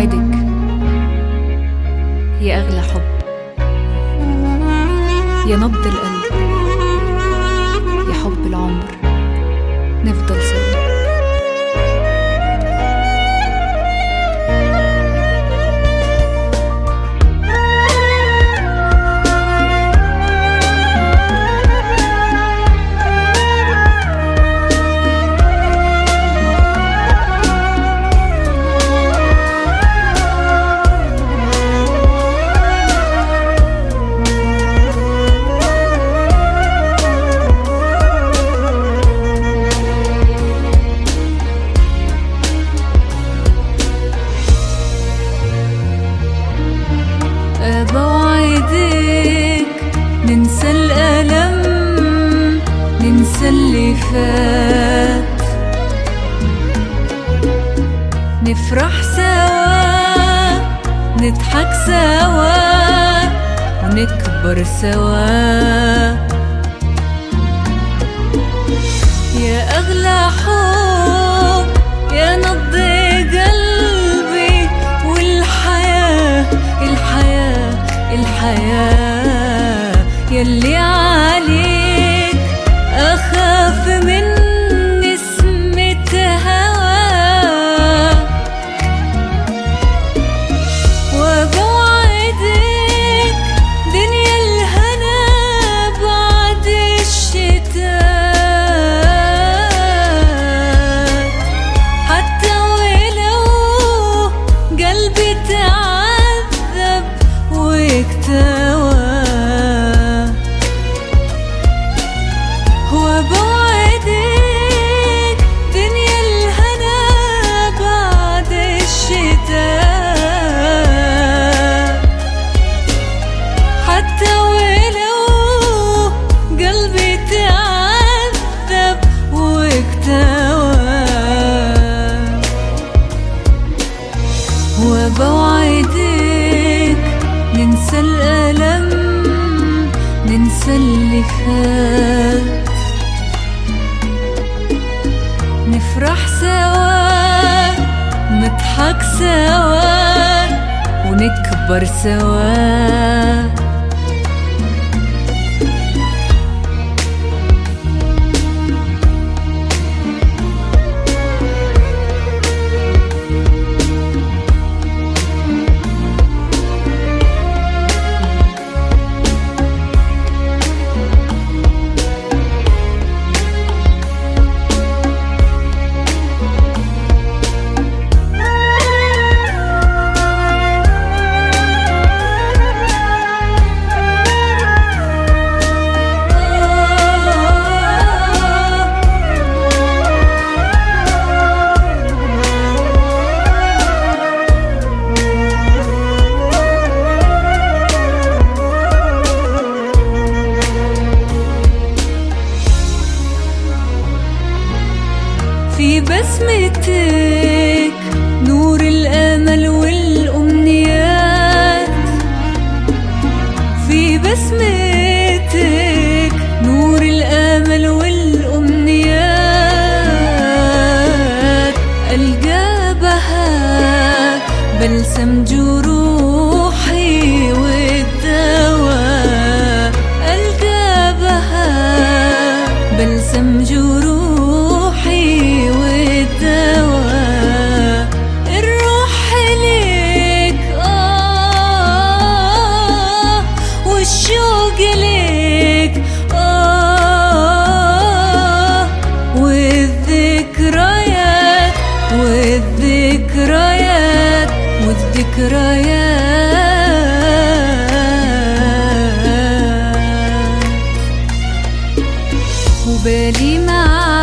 بوعدك يا أغلى حب يا نبض القلب يا حب العمر نفضل سوا بوعدك ننسى الألم ننسى اللي فات نفرح سوا نضحك سوا ونكبر سوا يا أغلى حب يا نبض قلبي والحياة الحياة الحياة يلي عليك أخاف من نسمة هوا وبوعدك دنيا الهنا بعد الشتاء حتى ولو قلبي تعذب واكتوى وبوعدك دنيا الهنا بعد الشتاء حتى ولو قلبي تعذب واكتوى وبوعدك ننسى الألم ننسى اللي فات نفرح سوا نضحك سوا ونكبر سوا في بسمتك نور الامل والامنيات في بسمتك نور الامل والامنيات القى بها بلسم جروحي والدواء القى بها بلسم جروحي والدواء الروح ليك آه والشوق ليك آه والذكريات والذكريات والذكريات وبالي معاك